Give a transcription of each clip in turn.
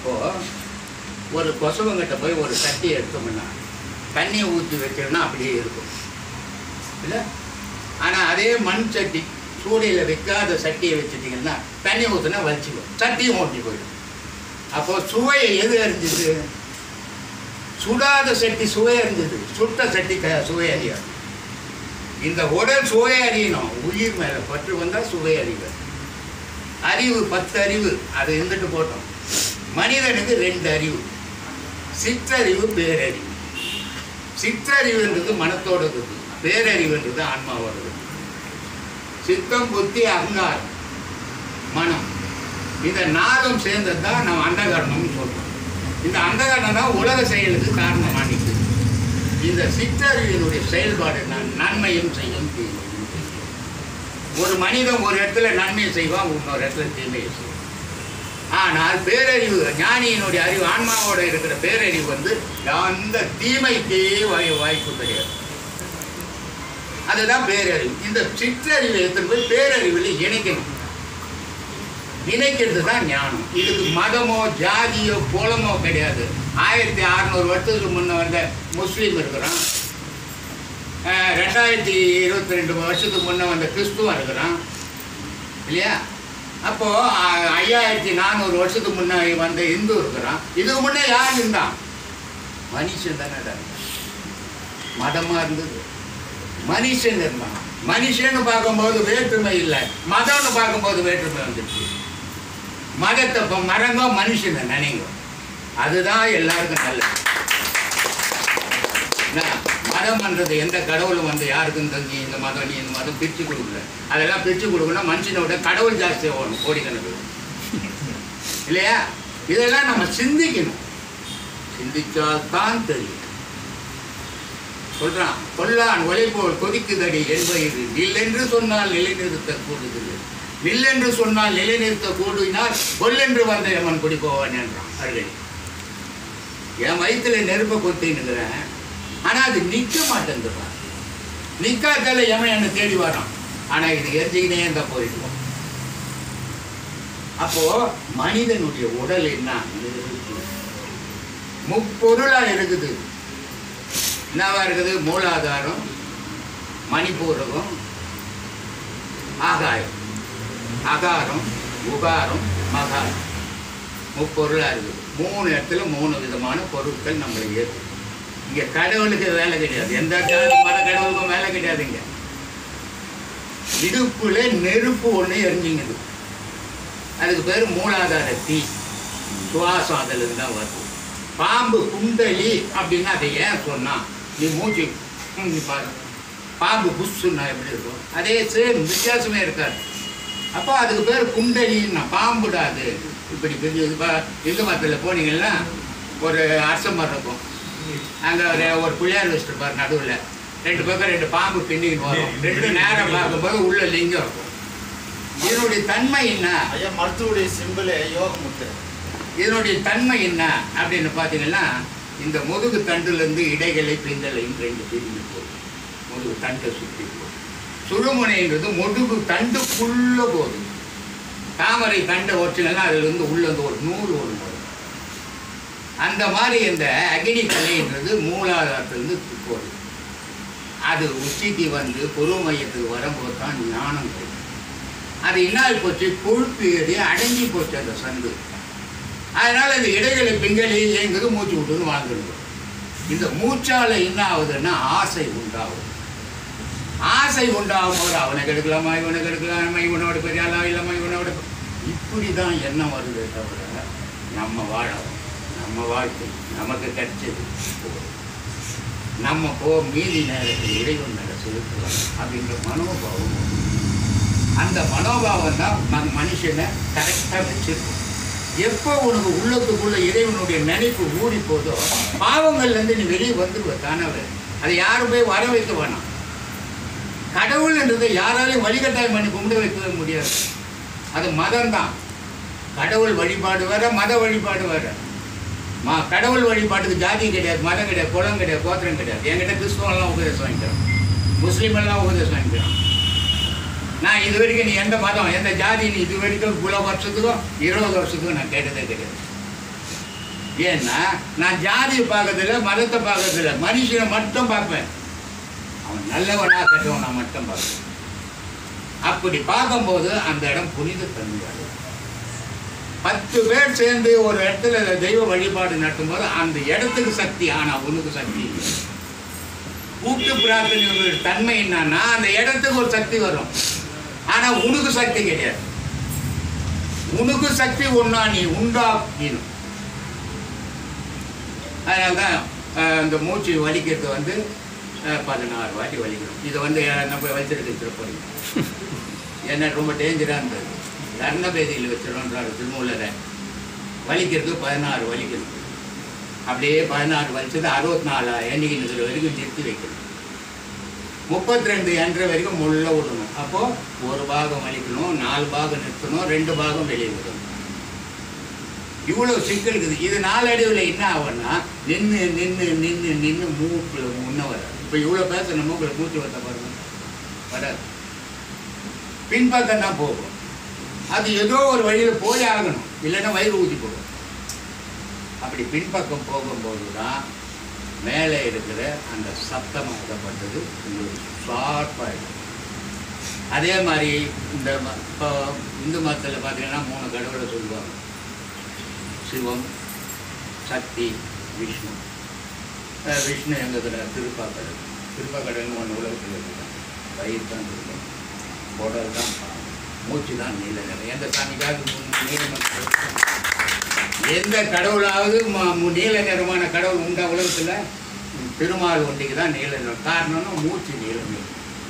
இப்போ ஒரு கொசவங்கிட்ட போய் ஒரு சட்டி எடுத்தோம்னா தண்ணியை ஊற்றி வச்சோம்னா அப்படியே இருக்கும் இல்லை ஆனால் அதே மண் சட்டி சூடையில் வைக்காத சட்டியை வச்சுட்டிங்கன்னா தண்ணி ஊற்றுனா வலிச்சுக்கும் சட்டியும் ஓட்டி போயிடும் அப்போ சுவையை எது அறிஞ்சது சுடாத சட்டி சுவை அறிஞ்சது சுட்ட சட்டி க சுவை அறியாது இந்த உடல் சுவை அறியணும் உயிர் மேலே பற்று வந்தால் சுவை அறிவு அறிவு பத்து அறிவு அது இருந்துட்டு போட்டோம் மனிதனுக்கு ரெண்டு அறிவு சிற்றறிவு பேரறிவு சிற்றறிவுன்றது மனத்தோடது பேரறிவுன்றது ஆன்மாவோடது சித்தம் புத்தி அகங்காரம் மனம் இந்த நாலும் சேர்ந்தது தான் நம்ம அந்தகரணம்னு சொல்றோம் இந்த அந்தகரணம் தான் உலக செயலுக்கு காரணமாக நிற்குது இந்த சிற்றறிவினுடைய செயல்பாடு நான் நன்மையும் செய்யும் தீமையும் செய்யும் ஒரு மனிதன் ஒரு இடத்துல நன்மையை செய்வான் இன்னொரு இடத்துல தீமையை செய்வான் ஆனால் பேரறிவு ஞானியினுடைய அறிவு ஆன்மாவோட இருக்கிற பேரறிவு வந்து அந்த தீமைக்கே வாய் வாய்ப்பு கிடையாது அதுதான் பேரறிவு இந்த சிற்றறிவை எடுத்துட்டு போய் பேரறிவில் இணைக்கணும் இணைக்கிறது தான் ஞானம் இதுக்கு மதமோ ஜாதியோ குலமோ கிடையாது ஆயிரத்தி அறநூறு வருஷத்துக்கு முன்ன வந்த முஸ்லீம் இருக்கிறான் அஹ் ரெண்டாயிரத்தி இருபத்தி ரெண்டு வருஷத்துக்கு முன்ன வந்த கிறிஸ்துவம் இருக்கிறான் இல்லையா அப்போ அஹ், ஐயாயிரத்தி நானூறு வருஷத்துக்கு முன்ன வந்த இந்து இருக்கிறான் இதுக்கு முன்னே யார் இருந்தான் மனுஷன் தானே மதமா இருந்தது மனுஷன் இருந்தான் மனுஷன்னு பார்க்கும்போது வேற்றுமை இல்லை மதம்னு பார்க்கும்போது வேற்றுமை வந்துச்சு மதத்தை இப்போ மரங்கோ மனுஷனை நினைங்கோ அதுதான் எல்லாருக்கும் நல்லது என்ன, மதம்ன்றது எந்த கடவுளும் வந்து யாருக்கும் தங்கி இந்த மதம் நீ இந்த மதம் பிரித்து கொடுக்கல அதெல்லாம் பிரித்து கொடுக்கணும் மனுஷனோட கடவுள் ஜாஸ்தியாக வரும் கோடிக்கணக்கு இல்லையா இதெல்லாம் நம்ம சிந்திக்கணும் சிந்திச்சால் தான் தெரியும் சொல்றான் கொல்லான் ஒலை போல் கொதிக்குதடி என்பயிறு நில்லென்று சொன்னால் நிலைநிறுத்த கூடுதல் நில்லென்று சொன்னால் நிலைநிறுத்த கூடினால் கொல்லென்று வந்த எமன் குடி போவான் என்றான் அருகே என் வயிற்றுல நெருப்பை கொத்தின்னுக்கிறேன் ஆனா அது நிற்க மாட்டேங்குதுப்பா நிற்காதால எவன் என்னை தேடி வரான் ஆனா இது எரிஞ்சுக்கினே இருந்தா போயிடுவோம் அப்போ மனிதனுடைய உடல் என்ன நெருப்பு. முப்பொருளா இருக்குது என்னவா இருக்குது மூலாதாரம் மணிப்பூரகம் ஆகாயம் அகாரம் உகாரம் மகாரம் முப்பொருளாக இருக்குது மூணு இடத்துல மூணு விதமான பொருட்கள் நம்மளை ஏற்று இங்கே கடவுளுக்கு வேலை கிடையாது எந்த ஜாதி மத கடவுளுக்கும் வேலை கிடையாதுங்க இடுப்புல நெருப்பு ஒன்று எரிஞ்சிங்குது அதுக்கு பேர் மூலாதார தீ சுவாசம் அதில் தான் வருது பாம்பு குண்டலி அப்படின்னா அதை ஏன் சொன்னான் நீ மூச்சு ம், நீ பாரு பாம்பு புஷ்ஷுன்னா எப்படி இருக்கும் அதே சேம் வித்தியாசமே இருக்காது அப்போ அதுக்கு பேர் குண்டலின்னா பாம்புடா அது இப்படி பெரிய இது பா- இந்து மரத்தில் போனீங்கன்னா ஒரு அரச மரம் இருக்கும் அங்கே ஒரு ஒரு பிள்ளையார் வச்சுருப்பார் நடுவில் ரெண்டு பக்கம் ரெண்டு பாம்பு பின்னிக்கிட்டு வரும் ரெண்டு நேரம் பார்க்கும்போது உள்ள லிங்கம் இருக்கும் இதனுடைய தன்மை என்ன ஐயா மருத்துவடைய சிம்பிளே யோக முத்திரை இதனுடைய தன்மை என்ன அப்படின்னு பார்த்தீங்கன்னா இந்த முதுகு தண்டுலேருந்து இடைகளை பிந்தலையும் ரெண்டு பிரிஞ்சு போகுது முதுகு தண்டை சுற்றி போகுது சுழுமுனைன்றது முதுகு தண்டுக்குள்ள போகுது தாமரை தண்டை ஒற்றினா அதுலேருந்து உள்ள இருந்து ஒரு நூல் ஒன்று வரும் அந்த மாதிரி இந்த அக்னி கலைன்றது மூலாதாரத்திலிருந்து போகுது அது உச்சிக்கு வந்து பொருள் மையத்துக்கு வரும்போது தான் ஞானம் கிடைக்கும் அது என்ன ஆகி போச்சு கொழுப்பு ஏறி அடங்கி போச்சு அந்த சந்து அதனால இந்த இடைகளை பிங்களி இயங்குது மூச்சு விட்டுன்னு வாழ்ந்துடுது இந்த மூச்சால என்ன ஆகுதுன்னா ஆசை உண்டாகும் ஆசை உண்டாகும் போது அவனை கெடுக்கலாமா இவனை கெடுக்கலாமா இவனோட பெரிய ஆளா இல்லாமா இவனோட பெ- இப்படி தான் எண்ணம் வருதே தவிர நம்ம வாழறோம் நம்ம வாழ்க்கை நமக்கு கிடைச்சது போதும். நம்ம போ மீதி நேரத்தில் இறைவன் மேல செலுத்தலாம் அப்படின்ற மனோபாவம் வரும். அந்த மனோபாவம் தான் ம- மனுஷனை கரெக்டாக வச்சிருக்கும் எப்போ உனக்கு உள்ளத்துக்குள்ள இறைவனுடைய நினைப்பு ஊறி போதோ பாவங்கள்லேருந்து நீ வெளியே வந்துடுவ தானவே அதை யாரும் போய் வர வைக்க வேணாம் கடவுள்ன்றதை யாராலையும் வழிகட்டாயம் பண்ணி கும்பிட வைக்கவே முடியாது அது மதம்தான் கடவுள் வழிபாடு வேற மத வழிபாடு வேற மா கடவுள் வழிபாட்டுக்கு ஜாதி கிடையாது மதம் கிடையாது குலம் கிடையாது கோத்திரம் கிடையாது என்கிட்ட கிறிஸ்துவெல்லாம் உபதேசம் வாங்கிக்கிறோம் முஸ்லீம் எல்லாம் உபதேசம் வாங்கிக்கிறோம் நான் இது வரைக்கும் நீ எந்த மதம் எந்த ஜாதி நீ இது வரைக்கும் இவ்வளோ வருஷத்துக்கும் இருபது வருஷத்துக்கும் நான் கேட்டதே கிடையாது ஏன்னா நான் ஜாதியை பார்க்கறதில்ல மதத்தை பார்க்கறதில்ல மனுஷனை மட்டும் பார்ப்பேன் அவன் நல்லவனா கெட்டவனா மட்டும் பார்ப்பேன் அப்படி பார்க்கும்போது அந்த இடம் புனித தன்மையாக பத்து பேர் சேர்ந்து ஒரு இடத்துல தெய்வ வழிபாடு நடத்தும்போது அந்த இடத்துக்கு சக்தி ஆனா உனக்கு சக்தி இல்லை. கூட்டு பிரார்த்தனை தன்மை என்னன்னா அந்த இடத்துக்கு ஒரு சக்தி வரும் ஆனா உனக்கு சக்தி கிடையாது உனக்கு சக்தி ஒண்ணா நீ உண்டாக்கணும் அதனால்தான் அஹ், இந்த மூச்சு வலிக்கிறது வந்து அஹ், பதினாறு வாட்டி வலிக்கணும் இதை வந்து அஹ், நம்ம வச்சிருக்க போறீங்க ஏன்னா ரொம்ப டேஞ்சராக இருந்தது லர்ணபேதியில் வச்சிடணுன்றாரு திருமூலரை வலிக்கிறது பதினாறு வலிக்கணும் அப்படியே பதினாறு வலிச்சது அறுபத்தி நாலு எண்ணிக்கை நிற்கிற வரைக்கும் நிறுத்தி வைக்கணும் முப்பத்தி ரெண்டு என்ற வரைக்கும் முள்ள விடணும் அப்போ ஒரு பாகம் வலிக்கணும் நாலு பாகம் நிறுத்தணும் ரெண்டு பாகம் வெளியே விடணும் இவ்வளோ சிக்கல் இருக்குது இது நாளடைவில் என்ன ஆகும்னா நின்று நின்று நின்று நின்று மூக்கில் முன்ன வராது இப்போ இவ்வளோ பேசணும் மூக்கில் மூச்சு வரத பாருங்க வராது பின்பக்கம் தான் போகும் அது ஏதோ ஒரு வழியில் போய் ஆகணும் இல்லைன்னா வயிறு ஊதி போடும் அப்படி பின்பக்கம் போகும்போது தான் மேலே இருக்கிற அந்த சத்தமாகப்பட்டது உங்களுக்கு ஷார்ப்பாகிடும் அதே மாதிரி இந்த ம- இப்போ இந்து மதத்தில் பார்த்தீங்கன்னா மூணு கடவுளை சொல்லுவாங்க சிவம் சக்தி விஷ்ணு அஹ் விஷ்ணு எங்கள் இதில் திருப்பாக்கடல் திருப்பாக்கடல்னு ஒன்று உலகத்தில் இருக்குது வயிறு தான் இருக்கும் உடல் தான் பாவம். மூச்சு தான் நீல நிறம் எந்த சாமிக்காவது மு- நீல நிறம் எந்த கடவுளாவது ம- மு- நீல நிறமான கடவுள் உண்டா உலகத்தில் திருமால் ஒண்டிக்கு தான் நீல நிறம் காரணம்னா மூச்சு நீல நிறம்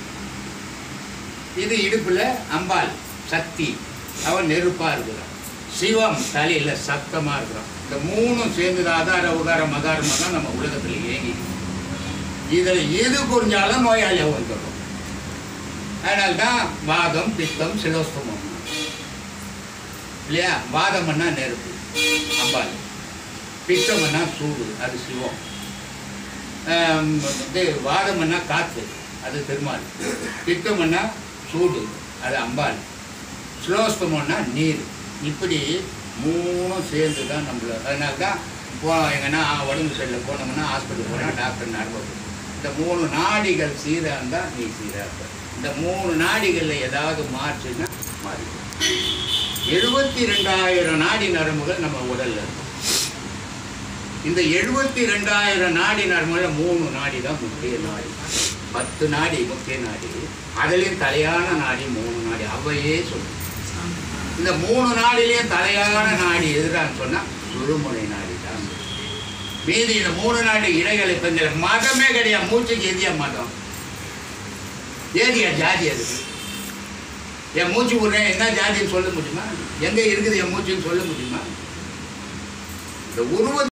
இது இடுப்புல அம்பாள் சக்தி அவன் நெருப்பா இருக்கிறான் சிவம் தலையில சத்தமா இருக்கிறான் இந்த மூணும் சேர்ந்து ஆதார உகார மகாரமா தான் நம்ம உலகத்துல இயங்கி இதுல எது புரிஞ்சாலும் நோயாளி வந்துடும் அதனால்தான் வாதம் பித்தம் சிலோஸ்தமம் இல்லையா வாதம்னா நெருப்பு அம்பாள் பித்தம்னா சூடு அது சிவம் ஆம், இது வாதம்னா காற்று அது திருமால் பித்தம்னா சூடு அது அம்பாள் ஸ்லோஸ்தமம்னா நீர் இப்படி மூணும் சேர்ந்து தான் நம்மள அதனால தான் போ எங்கன்னா உடம்பு சரியில்லை போனோம்னா ஹாஸ்பிட்டல் போனால் டாக்டர் ஞாபகம் இந்த மூணு நாடிகள் சீராக இருந்தால் நீ சீராக இருப்ப இந்த மூணு நாடிகளில் ஏதாவது மாற்றுன்னா மாறிடும் எழுபத்தி ரெண்டாயிரம் நாடி நரம்புகள் நம்ம உடல்ல இருக்கு இந்த எழுபத்தி ரெண்டாயிரம் நாடி நரம்புல மூணு நாடி தான் முக்கிய நாடி பத்து நாடி முக்கிய நாடி அதுலேயும் தலையான நாடி மூணு நாடி அவையே சொல்லும் இந்த மூணு நாடிலையும் தலையான நாடி எதுடான்னு சொன்னா சுழுமுனை நாடி தான் மீதி இந்த மூணு நாடு இடைகளை இப்ப இந்த மதமே கிடையாது மூச்சுக்கு எதியா மதம் ஏதியா ஜாதி அதுக்கு என் மூச்சு விடுறேன் என்ன ஜாதின்னு சொல்ல முடியுமா எங்க இருக்குது என் மூச்சுன்னு சொல்ல முடியுமா இந்த உருவ